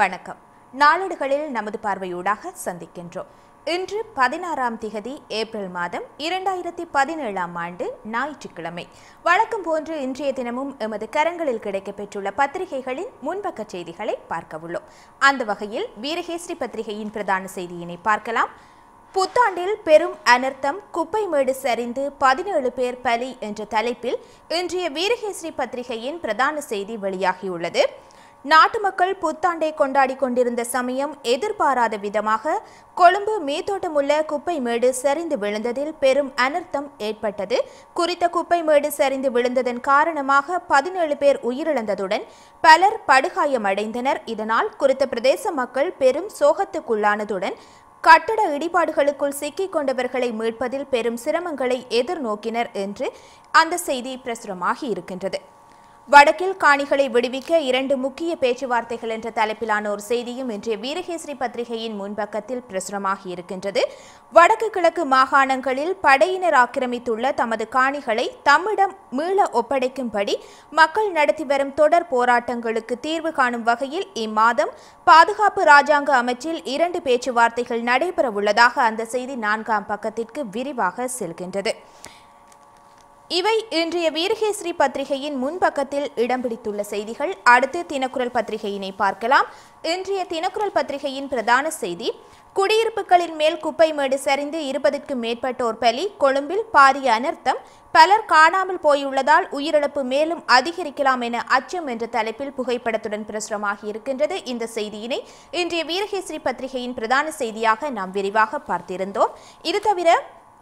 வணக்கம் நாளேடுகளில் நமது பார்வையூடாக சந்திக்கின்றோம் இன்று பதினாறாம் திகதி ஏப்ரல் மாதம் இரண்டாயிரத்தி பதினேழாம் ஆண்டு ஞாயிற்றுக்கிழமை வழக்கம் போன்று இன்றைய தினமும் எமது கரங்களில் கிடைக்கப்பெற்றுள்ள பத்திரிகைகளின் முன்பக்க செய்திகளை பார்க்க உள்ளோம் அந்த வகையில் வீரகேசரி பத்திரிகையின் பிரதான செய்தியினை பார்க்கலாம் புத்தாண்டில் பெரும் அனர்த்தம் குப்பைமேடு சரிந்து பதினேழு பேர் பலி என்ற தலைப்பில் இன்றைய வீரகேசரி பத்திரிகையின் பிரதான செய்தி வெளியாகியுள்ளது நாட்டு மக்கள் புத்தாண்டை கொண்டாடி கொண்டிருந்த சமயம் எதிர்பாராத விதமாக கொழும்பு மீத்தோட்டமுள்ள குப்பைமேடு சரிந்து விழுந்ததில் பெரும் அனர்த்தம் ஏற்பட்டது குறித்த குப்பைமேடு சரிந்து விழுந்ததன் காரணமாக பதினேழு பேர் உயிரிழந்ததுடன் பலர் படுகாயமடைந்தனர் இதனால் குறித்த பிரதேச மக்கள் பெரும் சோகத்துக்குள்ளானதுடன் கட்டட இடிபாடுகளுக்குள் சிக்கிக் கொண்டவர்களை மீட்பதில் பெரும் சிரமங்களை எதிர்நோக்கினர் என்று அந்த செய்தி பிரசுரமாகி இருக்கின்றது வடக்கில் காணிகளை விடுவிக்க இரண்டு முக்கிய பேச்சுவார்த்தைகள் என்ற தலைப்பிலான ஒரு செய்தியும் இன்றைய வீரகேசரி பத்திரிகையின் முன்பக்கத்தில் பிரசுரமாகி இருக்கின்றது வடக்கு கிழக்கு மாகாணங்களில் படையினர் ஆக்கிரமித்துள்ள தமது காணிகளை தம்மிடம் மீள ஒப்படைக்கும்படி மக்கள் நடத்தி வரும் தொடர் போராட்டங்களுக்கு தீர்வு காணும் வகையில் இம்மாதம் பாதுகாப்பு ராஜாங்க அமைச்சில் இரண்டு பேச்சுவார்த்தைகள் நடைபெறவுள்ளதாக அந்த செய்தி நான்காம் பக்கத்திற்கு விரிவாக செல்கின்றது இவை இன்றைய வீரகேசரி பத்திரிகையின் முன்பக்கத்தில் இடம் பிடித்துள்ள செய்திகள் அடுத்து தினக்குரல் பத்திரிகையினை பார்க்கலாம் இன்றைய தினக்குரல் பத்திரிகையின் பிரதான செய்தி குடியிருப்புகளின் மேல் குப்பை மேடு சரிந்து இருபதுக்கும் மேற்பட்டோர் பலி கொழும்பில் பாரிய அனர்த்தம் பலர் காணாமல் போயுள்ளதால் உயிரிழப்பு மேலும் அதிகரிக்கலாம் என அச்சம் என்ற தலைப்பில் புகைப்படத்துடன் பிரசுரமாகி இருக்கின்றது இந்த செய்தியினை இன்றைய வீரகேசரி பத்திரிகையின் பிரதான செய்தியாக நாம் விரிவாக பார்த்திருந்தோம் இது தவிர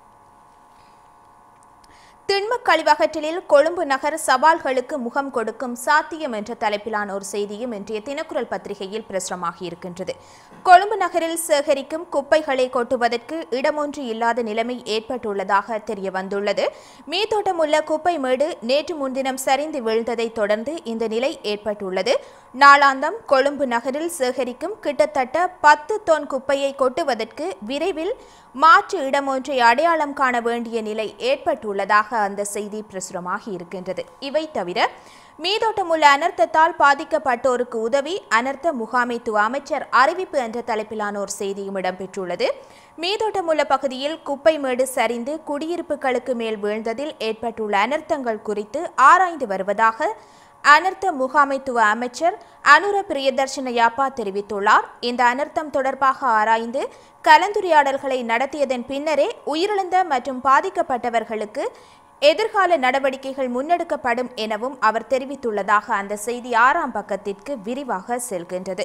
திண்மக் கழிவகற்றலில் கொழும்பு நகர் சவால்களுக்கு முகம் கொடுக்கும் சாத்தியம் என்ற தலைப்பிலான ஒரு செய்தியும் இன்றைய தினக்குரல் பத்திரிகையில் பிரசுரமாகி இருக்கின்றது கொழும்பு நகரில் சேகரிக்கும் குப்பைகளை கொட்டுவதற்கு இடமொன்று இல்லாத நிலைமை ஏற்பட்டுள்ளதாக தெரிய வந்துள்ளது மீத்தோட்டமுள்ள குப்பை மேடு நேற்று முன்தினம் சரிந்து விழுந்ததை தொடர்ந்து இந்த நிலை ஏற்பட்டுள்ளது நாளாந்தம் கொழும்பு நகரில் சேகரிக்கும் கிட்டத்தட்ட பத்து தொன் குப்பையை கொட்டுவதற்கு விரைவில் மாற்று இடமொன்றை அடையாளம் காண வேண்டிய நிலை ஏற்பட்டுள்ளதாக அந்த செய்தி பிரசுரமாகி இருக்கின்றது இவை தவிர மீதோட்டமுள்ள அனர்த்தத்தால் பாதிக்கப்பட்டோருக்கு உதவி அனர்த்த முகாமைத்துவ அமைச்சர் அறிவிப்பு என்ற தலைப்பிலான ஒரு செய்தியும் இடம்பெற்றுள்ளது மீதோட்டமுள்ள பகுதியில் குப்பை மேடு சரிந்து குடியிருப்புகளுக்கு மேல் வீழ்ந்ததில் ஏற்பட்டுள்ள அனர்த்தங்கள் குறித்து ஆராய்ந்து வருவதாக அனர்த்த முகாமைத்துவ அமைச்சர் அனுர பிரியதர்ஷன யாப்பா தெரிவித்துள்ளார் இந்த அனர்த்தம் தொடர்பாக ஆராய்ந்து கலந்துரையாடல்களை நடத்தியதன் பின்னரே உயிரிழந்த மற்றும் பாதிக்கப்பட்டவர்களுக்கு எதிர்கால நடவடிக்கைகள் முன்னெடுக்கப்படும் எனவும் அவர் தெரிவித்துள்ளதாக அந்த செய்தி ஆறாம் பக்கத்திற்கு விரிவாக செல்கின்றது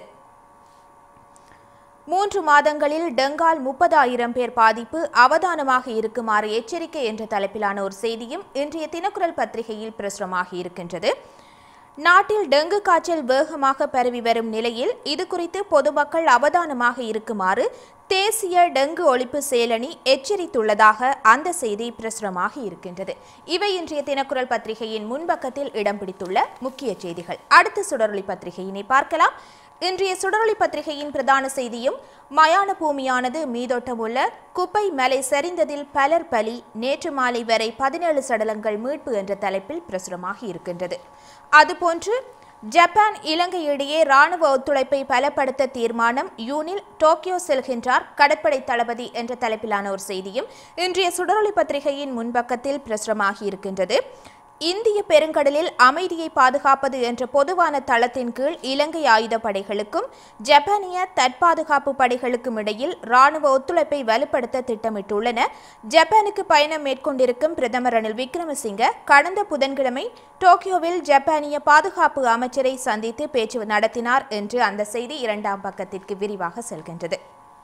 மூன்று மாதங்களில் டெங்கால் முப்பதாயிரம் பேர் பாதிப்பு அவதானமாக இருக்குமாறு எச்சரிக்கை என்ற தலைப்பிலான ஒரு செய்தியும் இன்றைய தினக்குரல் பத்திரிகையில் பிரசுரமாகி இருக்கின்றது நாட்டில் டெங்கு காய்ச்சல் வேகமாக பரவி வரும் நிலையில் இது குறித்து பொதுமக்கள் அவதானமாக இருக்குமாறு தேசிய டெங்கு ஒழிப்பு செயலணி எச்சரித்துள்ளதாக அந்த செய்தி பிரசுரமாகி இருக்கின்றது இவை இன்றைய தினக்குரல் பத்திரிகையின் முன்பக்கத்தில் இடம் பிடித்துள்ள முக்கிய செய்திகள் அடுத்த சுடரொளி பத்திரிகையினை பார்க்கலாம் இன்றைய சுடரொளி பத்திரிகையின் பிரதான செய்தியும் மயான பூமியானது மீதோட்டமுள்ள குப்பை மலை சரிந்ததில் பலர் பலி நேற்று மாலை வரை பதினேழு சடலங்கள் மீட்பு என்ற தலைப்பில் பிரசுரமாகி இருக்கின்றது அதுபோன்று ஜப்பான் இலங்கை இடையே ராணுவ ஒத்துழைப்பை பலப்படுத்த தீர்மானம் யூனில் டோக்கியோ செல்கின்றார் கடற்படை தளபதி என்ற தலைப்பிலான ஒரு செய்தியும் இன்றைய சுடரொளி பத்திரிகையின் முன்பக்கத்தில் பிரசுரமாகி இருக்கின்றது இந்திய பெருங்கடலில் அமைதியை பாதுகாப்பது என்ற பொதுவான தளத்தின் கீழ் இலங்கை ஆயுதப்படைகளுக்கும் ஜப்பானிய தற்பாதுகாப்பு படைகளுக்கும் இடையில் ராணுவ ஒத்துழைப்பை வலுப்படுத்த திட்டமிட்டுள்ளன ஜப்பானுக்கு பயணம் மேற்கொண்டிருக்கும் பிரதமர் ரணில் விக்ரமசிங்க கடந்த புதன்கிழமை டோக்கியோவில் ஜப்பானிய பாதுகாப்பு அமைச்சரை சந்தித்து பேச்சு நடத்தினார் என்று அந்த செய்தி இரண்டாம் பக்கத்திற்கு விரிவாக செல்கின்றது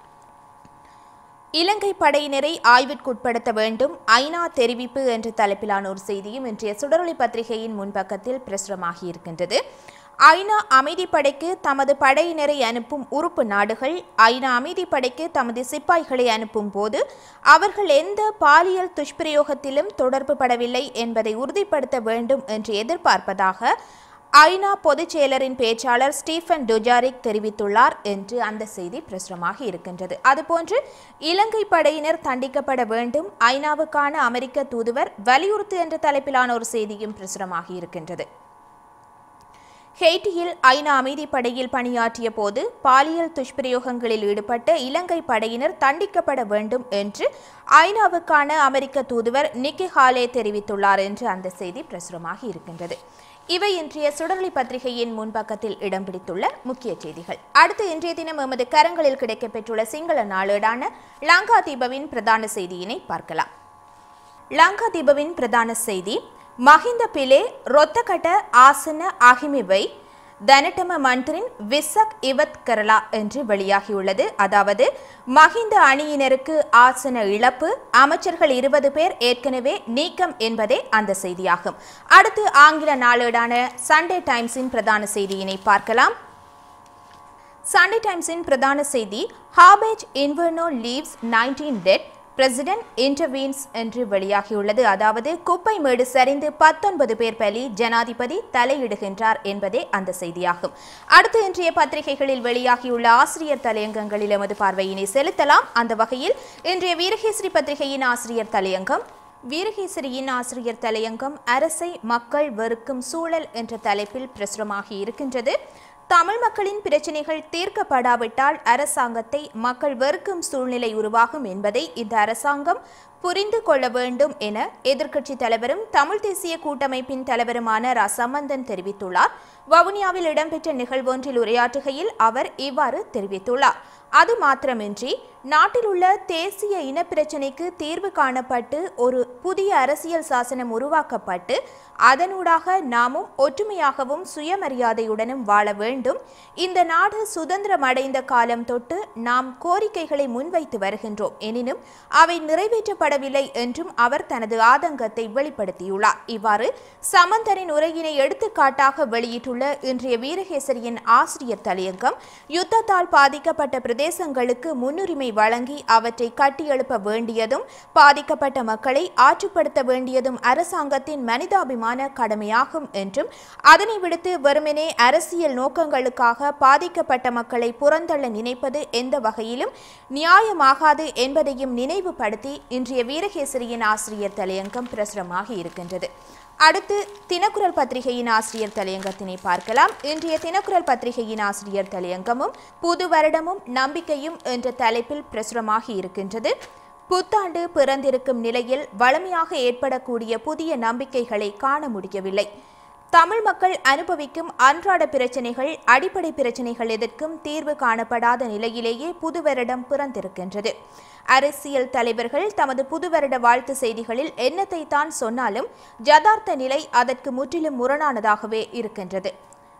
இலங்கை படையினரை ஆய்விற்குட்படுத்த வேண்டும் ஐநா தெரிவிப்பு என்ற தலைப்பிலான ஒரு செய்தியும் இன்றைய சுடரொளி பத்திரிகையின் முன்பக்கத்தில் பிரசுரமாகி இருக்கின்றது ஐநா அமைதிப்படைக்கு தமது படையினரை அனுப்பும் உறுப்பு நாடுகள் ஐநா அமைதிப்படைக்கு தமது சிப்பாய்களை அனுப்பும் போது அவர்கள் எந்த பாலியல் துஷ்பிரயோகத்திலும் தொடர்பு படவில்லை என்பதை உறுதிப்படுத்த வேண்டும் என்று எதிர்பார்ப்பதாக ஐநா பொதுச் செயலரின் பேச்சாளர் ஸ்டீஃபன் டுஜாரிக் தெரிவித்துள்ளார் என்று அந்த செய்தி பிரசுரமாகி இருக்கின்றது அதுபோன்று இலங்கை படையினர் தண்டிக்கப்பட வேண்டும் ஐநாவுக்கான அமெரிக்க தூதுவர் வலியுறுத்து என்ற தலைப்பிலான ஒரு செய்தியும் பிரசுரமாகி இருக்கின்றது ஹெய்ட்டியில் ஐநா அமைதிப்படையில் பணியாற்றிய போது பாலியல் துஷ்பிரயோகங்களில் ஈடுபட்ட இலங்கை படையினர் தண்டிக்கப்பட வேண்டும் என்று ஐநாவுக்கான அமெரிக்க தூதுவர் நிக்கி ஹாலே தெரிவித்துள்ளார் என்று அந்த செய்தி பிரசுரமாகி இருக்கின்றது இவை இன்றைய சுடர்லி பத்திரிகையின் முன்பக்கத்தில் இடம் பிடித்துள்ள முக்கிய செய்திகள் அடுத்து இன்றைய தினம் எமது கரங்களில் கிடைக்கப்பெற்றுள்ள சிங்கள நாளேடான லங்கா தீபவின் பிரதான செய்தியினை பார்க்கலாம் லங்கா தீபவின் பிரதான செய்தி மஹிந்த பிலே ரொத்தகட்ட ஆசன அகிமிவை தனட்டம மந்திரின் விசக் இவத் கரலா என்று வெளியாகியுள்ளது அதாவது மஹிந்த அணியினருக்கு ஆசன இழப்பு அமைச்சர்கள் இருபது பேர் ஏற்கனவே நீக்கம் என்பதே அந்த செய்தியாகும் அடுத்து ஆங்கில நாளேடான சண்டே டைம்ஸின் பிரதான செய்தியினை பார்க்கலாம் சண்டே டைம்ஸின் பிரதான செய்தி ஹாபேஜ் இன்வெர்னோ leaves nineteen dead president intervenes என்று வெளியாகியுள்ளது அதாவது குப்பை மேடு சரிந்து பத்தொன்பது பேர் பலி ஜனாதிபதி தலையிடுகின்றார் என்பதே அந்த செய்தியாகும் அடுத்து இன்றைய பத்திரிகைகளில் வெளியாகியுள்ள ஆசிரியர் தலையங்கங்களில் எமது பார்வையினை செலுத்தலாம் அந்த வகையில் இன்றைய வீரகேசரி பத்திரிகையின் ஆசிரியர் தலையங்கம் வீரகேசரியின் ஆசிரியர் தலையங்கம் அரசை மக்கள் வெறுக்கும் சூழல் என்ற தலைப்பில் பிரசுரமாகி இருக்கின்றது தமிழ் மக்களின் பிரச்சினைகள் தீர்க்கப்படாவிட்டால் அரசாங்கத்தை மக்கள் வெறுக்கும் சூழ்நிலை உருவாகும் என்பதை இந்த அரசாங்கம் புரிந்து கொள்ள வேண்டும் என எதிர்க்கட்சி தலைவரும் தமிழ் தேசிய கூட்டமைப்பின் தலைவருமான ரா சம்பந்தன் தெரிவித்துள்ளார் வவுனியாவில் இடம்பெற்ற நிகழ்வொன்றில் உரையாற்றுகையில் அவர் இவ்வாறு தெரிவித்துள்ளார் அது மாத்திரமின்றி நாட்டில் உள்ள தேசிய இனப்பிரச்சினைக்கு தீர்வு காணப்பட்டு ஒரு புதிய அரசியல் சாசனம் உருவாக்கப்பட்டு அதனூடாக நாமும் ஒற்றுமையாகவும் சுயமரியாதையுடனும் வாழ வேண்டும் இந்த நாடு சுதந்திரம் அடைந்த காலம் தொட்டு நாம் கோரிக்கைகளை முன்வைத்து வருகின்றோம் எனினும் அவை நிறைவேற்றப்படவில்லை என்றும் அவர் தனது ஆதங்கத்தை வெளிப்படுத்தியுள்ளார் இவ்வாறு சமந்தரின் உரையினை எடுத்துக்காட்டாக வெளியிட்டுள்ள இன்றைய வீரகேசரியின் ஆசிரியர் தலையங்கம் யுத்தத்தால் பாதிக்கப்பட்ட பிரதேசங்களுக்கு முன்னுரிமை வழங்கி அவற்றை கட்டியெழுப்ப வேண்டியதும் பாதிக்கப்பட்ட மக்களை ஆற்றுப்படுத்த வேண்டியதும் அரசாங்கத்தின் மனிதாபிமான கடமையாகும் என்றும் அதனை விடுத்து வெறுமனே அரசியல் நோக்கங்களுக்காக பாதிக்கப்பட்ட மக்களை புறந்தள்ள நினைப்பது எந்த வகையிலும் நியாயமாகாது என்பதையும் நினைவுபடுத்தி இன்றைய வீரகேசரியின் ஆசிரியர் தலையங்கம் பிரசுரமாகி இருக்கின்றது அடுத்து தினக்குரல் பத்திரிகையின் ஆசிரியர் தலையங்கத்தினை பார்க்கலாம் இன்றைய தினக்குரல் பத்திரிகையின் ஆசிரியர் தலையங்கமும் புது வருடமும் நம்பிக்கையும் என்ற தலைப்பில் பிரசுரமாகி இருக்கின்றது புத்தாண்டு பிறந்திருக்கும் நிலையில் வளமையாக ஏற்படக்கூடிய புதிய நம்பிக்கைகளை காண முடியவில்லை தமிழ் மக்கள் அனுபவிக்கும் அன்றாட பிரச்சனைகள் அடிப்படை பிரச்சனைகள் எதற்கும் தீர்வு காணப்படாத நிலையிலேயே புது வருடம் பிறந்திருக்கின்றது அரசியல் தலைவர்கள் தமது புது வருட வாழ்த்து செய்திகளில் என்னத்தை தான் சொன்னாலும் யதார்த்த நிலை அதற்கு முற்றிலும் முரணானதாகவே இருக்கின்றது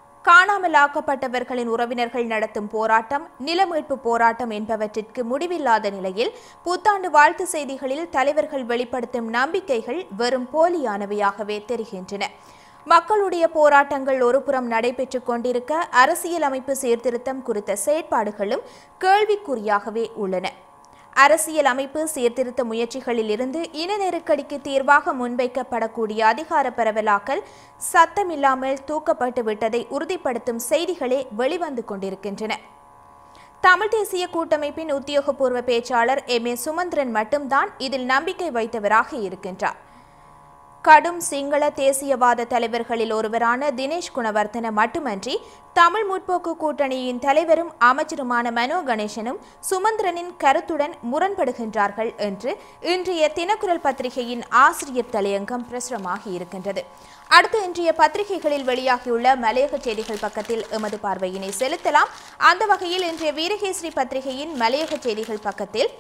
காணாமலாக்கப்பட்டவர்களின் உறவினர்கள் நடத்தும் போராட்டம் நிலமீட்பு போராட்டம் என்பவற்றிற்கு முடிவில்லாத நிலையில் புத்தாண்டு வாழ்த்து செய்திகளில் தலைவர்கள் வெளிப்படுத்தும் நம்பிக்கைகள் வெறும் போலியானவையாகவே தெரிகின்றன மக்களுடைய போராட்டங்கள் ஒருபுறம் நடைபெற்றுக் கொண்டிருக்க அரசியலமைப்பு சீர்திருத்தம் குறித்த செயற்பாடுகளும் கேள்விக்குறியாகவே உள்ளன அரசியல் அமைப்பு சீர்திருத்த முயற்சிகளில் இருந்து இன நெருக்கடிக்கு தீர்வாக முன்வைக்கப்படக்கூடிய அதிகார பரவலாக்கல் சத்தமில்லாமல் தூக்கப்பட்டு விட்டதை உறுதிப்படுத்தும் செய்திகளே வெளிவந்து கொண்டிருக்கின்றன தமிழ் தேசிய கூட்டமைப்பின் உத்தியோகபூர்வ பேச்சாளர் எம் ஏ சுமந்திரன் மட்டும்தான் இதில் நம்பிக்கை வைத்தவராக இருக்கின்றார் கடும் சிங்கள தேசியவாத தலைவர்களில் ஒருவரான தினேஷ் குணவர்த்தன மட்டுமன்றி தமிழ் முற்போக்கு கூட்டணியின் தலைவரும் அமைச்சருமான மனோ கணேசனும் சுமந்திரனின் கருத்துடன் முரண்படுகின்றார்கள் என்று இன்றைய தினக்குரல் பத்திரிகையின் ஆசிரியர் தலையங்கம் பிரசுரமாகி இருக்கின்றது அடுத்து இன்றைய பத்திரிகைகளில் வெளியாகியுள்ள மலையக செய்திகள் பக்கத்தில் எமது பார்வையினை செலுத்தலாம் அந்த வகையில் இன்றைய வீரகேசரி பத்திரிகையின் மலையக செய்திகள் பக்கத்தில்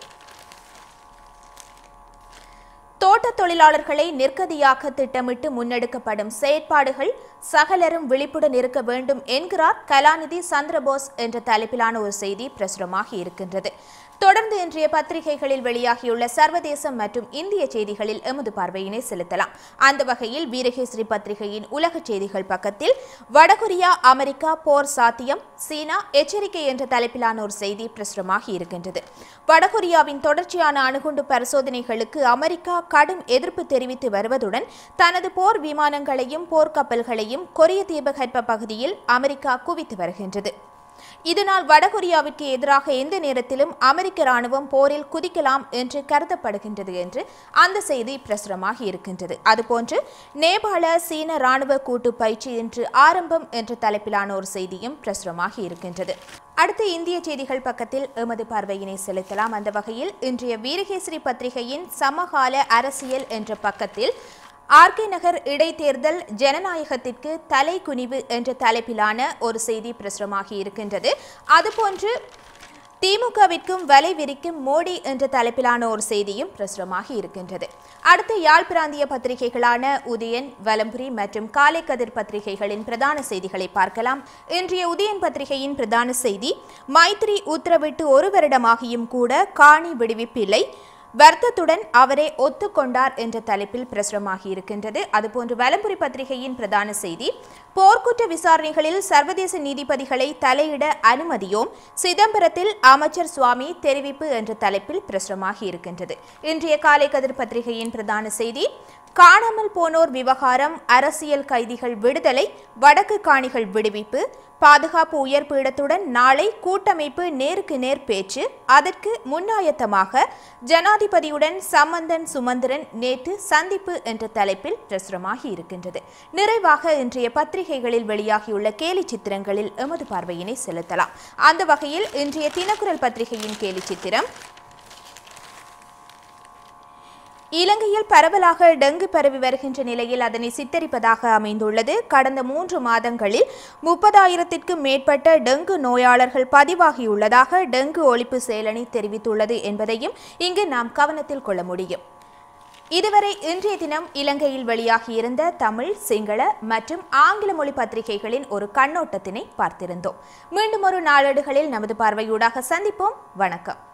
தோட்டத் தொழிலாளர்களை நிர்கதியாக்க திட்டமிட்டு முன்னெடுக்கப்படும் செயற்பாடுகள் சகலரும் விழிப்புடன் இருக்க வேண்டும் என்கிறார் கலாநிதி சந்திரபோஸ் என்ற தலைப்பிலான ஒரு செய்தி பிரசுரமாகி இருக்கின்றது தொடர்ந்து இன்றைய பத்திரிகைகளில் வெளியாகியுள்ள சர்வதேசம் மற்றும் இந்திய செய்திகளில் எமது பார்வையினை செலுத்தலாம் அந்த வகையில் வீரகேசரி பத்திரிகையின் உலக செய்திகள் பக்கத்தில் வடகொரியா அமெரிக்கா போர் சாத்தியம் சீனா எச்சரிக்கை என்ற தலைப்பிலான ஒரு செய்தி பிரசுரமாகி இருக்கின்றது வடகொரியாவின் தொடர்ச்சியான அணுகுண்டு பரிசோதனைகளுக்கு அமெரிக்கா கடும் எதிர்ப்பு தெரிவித்து வருவதுடன் தனது போர் விமானங்களையும் போர்க்கப்பல்களையும் கொரிய தீபகற்ப பகுதியில் அமெரிக்கா குவித்து வருகின்றது இதனால் வடகொரியாவிற்கு எதிராக எந்த நேரத்திலும் அமெரிக்க ராணுவம் போரில் குதிக்கலாம் என்று கருதப்படுகின்றது என்று அந்த செய்தி பிரசுரமாகி இருக்கின்றது அதுபோன்று நேபாள சீன ராணுவ கூட்டு பயிற்சி இன்று ஆரம்பம் என்ற தலைப்பிலான ஒரு செய்தியும் பிரசுரமாகி இருக்கின்றது அடுத்து இந்திய செய்திகள் பக்கத்தில் எமது பார்வையினை செலுத்தலாம் அந்த வகையில் இன்றைய வீரகேசரி பத்திரிகையின் சமகால அரசியல் என்ற பக்கத்தில் ஆர்கே நகர் இடைத்தேர்தல் ஜனநாயகத்திற்கு தலைக்குனிவு என்ற தலைப்பிலான ஒரு செய்தி பிரசுரமாகி இருக்கின்றது அதுபோன்று திமுகவிற்கும் வலை விரிக்கும் மோடி என்ற தலைப்பிலான ஒரு செய்தியும் பிரசுரமாகி இருக்கின்றது அடுத்து யாழ் பிராந்திய பத்திரிகைகளான உதயன் வலம்புரி மற்றும் காலை கதிர் பத்திரிகைகளின் பிரதான செய்திகளை பார்க்கலாம் இன்றைய உதயன் பத்திரிகையின் பிரதான செய்தி மைத்ரி உத்தரவிட்டு ஒரு வருடமாகியும் கூட காணி விடுவிப்பில்லை வருத்தத்துடன் அவரே ஒத்துக்கொண்டார் என்ற தலைப்பில் பிரசுரமாகி இருக்கின்றது அதுபோன்று வலம்புரி பத்திரிகையின் பிரதான செய்தி போர்க்குற்ற விசாரணைகளில் சர்வதேச நீதிபதிகளை தலையிட அனுமதியோம் சிதம்பரத்தில் அமைச்சர் சுவாமி தெரிவிப்பு என்ற தலைப்பில் பிரசுரமாகி இருக்கின்றது இன்றைய காலை கதிர் பத்திரிகையின் பிரதான செய்தி காணாமல் போனோர் விவகாரம் அரசியல் கைதிகள் விடுதலை வடக்கு காணிகள் விடுவிப்பு பாதுகாப்பு உயர் பீடத்துடன் நாளை கூட்டமைப்பு நேருக்கு நேர் பேச்சு அதற்கு முன்னாயத்தமாக ஜனாதிபதியுடன் சம்பந்தன் சுமந்திரன் நேற்று சந்திப்பு என்ற தலைப்பில் பிரசுரமாகி இருக்கின்றது நிறைவாக இன்றைய பத்திரிகைகளில் வெளியாகியுள்ள கேலி சித்திரங்களில் எமது பார்வையினை செலுத்தலாம் அந்த வகையில் இன்றைய தினக்குரல் பத்திரிகையின் கேலி சித்திரம் இலங்கையில் பரவலாக டெங்கு பரவி வருகின்ற நிலையில் அதனை சித்தரிப்பதாக அமைந்துள்ளது கடந்த மூன்று மாதங்களில் முப்பதாயிரத்திற்கும் மேற்பட்ட டெங்கு நோயாளர்கள் பதிவாகியுள்ளதாக டெங்கு ஒழிப்பு செயலணி தெரிவித்துள்ளது என்பதையும் இங்கு நாம் கவனத்தில் கொள்ள முடியும் இதுவரை இன்றைய தினம் இலங்கையில் வெளியாகியிருந்த தமிழ் சிங்கள மற்றும் ஆங்கில மொழி பத்திரிகைகளின் ஒரு கண்ணோட்டத்தினை பார்த்திருந்தோம் மீண்டும் ஒரு நாளேடுகளில் நமது பார்வையூடாக சந்திப்போம் வணக்கம்